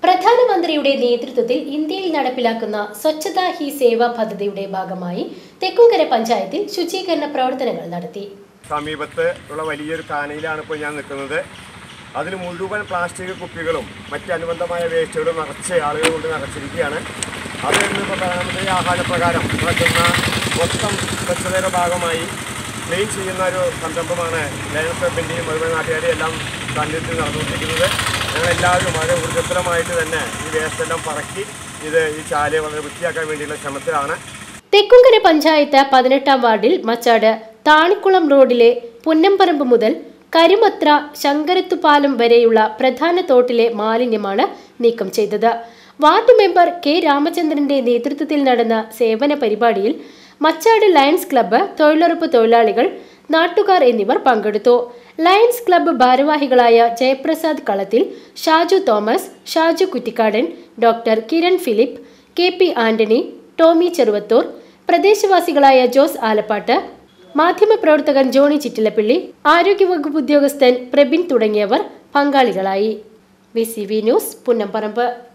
പ്രധാനമന്ത്രിയുടെ നേതൃത്വത്തിൽ ഇന്ത്യയിൽ നടപ്പിലാക്കുന്ന സ്വച്ഛതാ ഹി സേവ പദ്ധതിയുടെ ഭാഗമായി തെക്കുംകര പഞ്ചായത്തിൽ ശുചീകരണ പ്രവർത്തനങ്ങൾ നടത്തി സമീപത്ത് ഉള്ള വലിയൊരു കാനയിലാണ് ഇപ്പോൾ ഞാൻ നിൽക്കുന്നത് അതിൽ മുഴുവൻ പ്ലാസ്റ്റിക് കുപ്പികളും മറ്റ് അനുബന്ധമായ വേസ്റ്റുകളും നിറച്ച് ആളുകൾ കൊണ്ട് നിറച്ചിരിക്കുകയാണ് അത് ഇന്ന് പ്രധാനമന്ത്രി ആഹ്വാനപ്രകാരം നടക്കുന്ന മൊത്തം സ്വച്ഛതയുടെ ഭാഗമായി ക്ലീൻ ചെയ്യുന്ന ഒരു സംരംഭമാണ് ലയൺസ് ക്ലബിൻ്റെയും അതുപോലെ നാട്ടുകാരെയും എല്ലാം സാന്നിധ്യത്തിൽ നടന്നുകൊണ്ടിരിക്കുന്നത് ഞങ്ങൾ എല്ലാവരും വളരെ ഊർജ്ജസ്വലമായിട്ട് തന്നെ ഈ വേസ്റ്റ് എല്ലാം പറക്കി ഇത് ഈ ചാലയെ വളരെ വൃത്തിയാക്കാൻ വേണ്ടിയുള്ള ശ്രമത്തിലാണ് തെക്കുംകര പഞ്ചായത്ത് പതിനെട്ടാം വാർഡിൽ മച്ചാട് താണിക്കുളം റോഡിലെ പുന്നമ്പറമ്പ് മുതൽ കരുമത്ര ശങ്കരത്തുപാലം വരെയുള്ള പ്രധാന തോട്ടിലെ മാലിന്യമാണ് നീക്കം ചെയ്തത് വാർഡ് മെമ്പർ കെ രാമചന്ദ്രന്റെ നേതൃത്വത്തിൽ നടന്ന സേവന പരിപാടിയിൽ മച്ചാട് ലയൺസ് ക്ലബ്ബ് തൊഴിലുറപ്പ് തൊഴിലാളികൾ നാട്ടുകാർ എന്നിവർ പങ്കെടുത്തു ലയൺസ് ക്ലബ്ബ് ഭാരവാഹികളായ Jayaprasad Kalathil Shaju Thomas Shaju Kuttikkadan doctor Kiran Philip K P Antony Tomy Cheruvathur പ്രദേശവാസികളായ ജോസ് ആലപ്പാട്ട് മാധ്യമപ്രവർത്തകൻ ജോണി ചിറ്റിലപ്പിള്ളി ആരോഗ്യവകുപ്പ് ഉദ്യോഗസ്ഥൻ പ്രബിൻ തുടങ്ങിയവർ പങ്കാളികളായി V C V news Punnamparambu